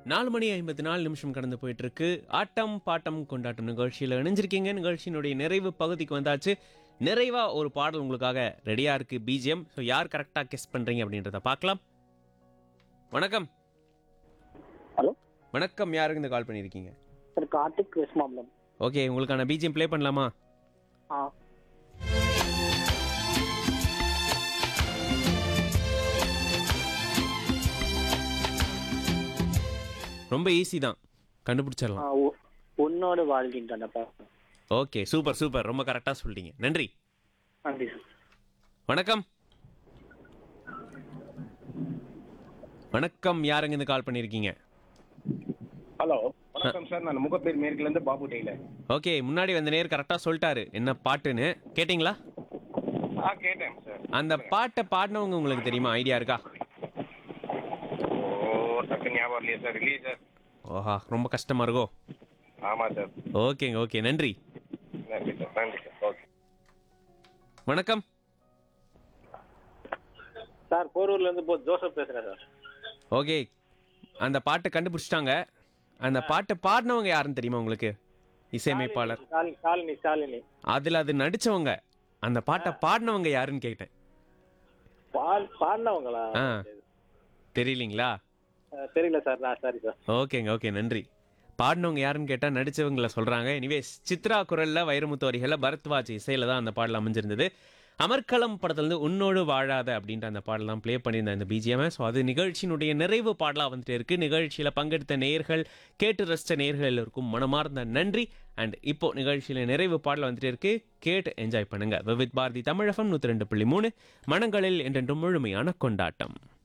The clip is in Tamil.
நாலு மணி ஐம்பத்தி நாலு நிமிஷம் கடந்து போயிட்டு இருக்கு ஆட்டம் பாட்டம் கொண்டாட்டம் நிகழ்ச்சியில் இணைஞ்சிருக்கீங்க நிகழ்ச்சியினுடைய நிறைவு பகுதிக்கு வந்தாச்சு நிறைவா ஒரு பாடல் உங்களுக்காக ரெடியா இருக்கு பிஜிஎம் ஸோ யார் கரெக்டாக கெஸ் பண்றீங்க அப்படின்றத பார்க்கலாம் வணக்கம் ஹலோ வணக்கம் யாருக்கு இந்த கால் பண்ணியிருக்கீங்க sir Karthik west Mambalam okay உங்களுக்கான பிஜிஎம் ப்ளே பண்ணலாமா ஆ ரொம்ப ஈஸி தான் ஆ, கண்டுபிடிச்சிடலாம் உ- உன்னோடு வாழ்கின்றனப்பா ஓகே சூப்பர் சூப்பர் ரொம்ப கரெக்டாக சொல்லிட்டீங்க நன்றி நன்றி சார் வணக்கம் வணக்கம் யாருங்க இந்த கால் பண்ணியிருக்கீங்க ஹலோ வணக்கம் சார் நான் முகப்பேர் மேற்குல இருந்து பாபு டெய்லர் ஓகே முன்னாடி வந்த நேர் கரெக்டாக சொல்லிட்டாரு என்ன பாட்டுன்னு கேட்டிங்களா ஆ கேட்டேன் சார் அந்த பாட்டை பாடினவங்க உங்களுக்கு தெரியுமா ஐடியா இருக்கா ஓ டக்கு ஞாபகம் இல்லையா சார் இல்லையே சார் ஓஹா ரொம்ப கஷ்டமா இருக்கோ ஆமாம் சார் ஓகேங்க ஓகே நன்றி நன்றி சார் நன்றி சார் ஓகே வணக்கம் சார் போரூர்ல இருந்து போ ஜோசப் பேசுறேன் சார் ஓகே அந்த பாட்டை கண்டுபிடிச்சிட்டாங்க அந்த பாட்டை பாடினவங்க யாருன்னு தெரியுமா உங்களுக்கு இசையமைப்பாளர் ஸ்டாலினி ஸ்டாலினி ஸ்டாலினி அதில் அது நடிச்சவங்க அந்த பாட்டை பாடினவங்க யாருன்னு கேட்டேன் பால் பாடினவங்களா ஆ தெரியலீங்களா ஆ, தெரியல சார் நான் சாரி சார் ஓகேங்க ஓகே நன்றி பாடினவங்க யாருன்னு கேட்டால் நடிச்சவங்கள சொல்கிறாங்க எனிவேஸ் சித்ரா குரலில் வைரமுத்து வரிகளில் பரத்வாஜ் இசையில் தான் அந்த பாடல் அமைஞ்சிருந்தது அமர்க்களம் படத்துலேருந்து உன்னோடு வாழாத அப்படின்ற அந்த பாடலாம் ப்ளே பண்ணியிருந்த இந்த பிஜிஎம் ஸோ அது நிகழ்ச்சியினுடைய நிறைவு பாடலாக வந்துட்டு இருக்கு நிகழ்ச்சியில் பங்கெடுத்த நேர்கள் கேட்டு ரசித்த நேர்கள் எல்லோருக்கும் மனமார்ந்த நன்றி அண்ட் இப்போ நிகழ்ச்சியில் நிறைவு பாடல் வந்துட்டு இருக்கு கேட்டு என்ஜாய் பண்ணுங்க விவித் பாரதி தமிழகம் நூற்றி ரெண்டு புள்ளி மூணு மனங்களில் என்றென்றும் முழுமையான கொண்டாட்டம்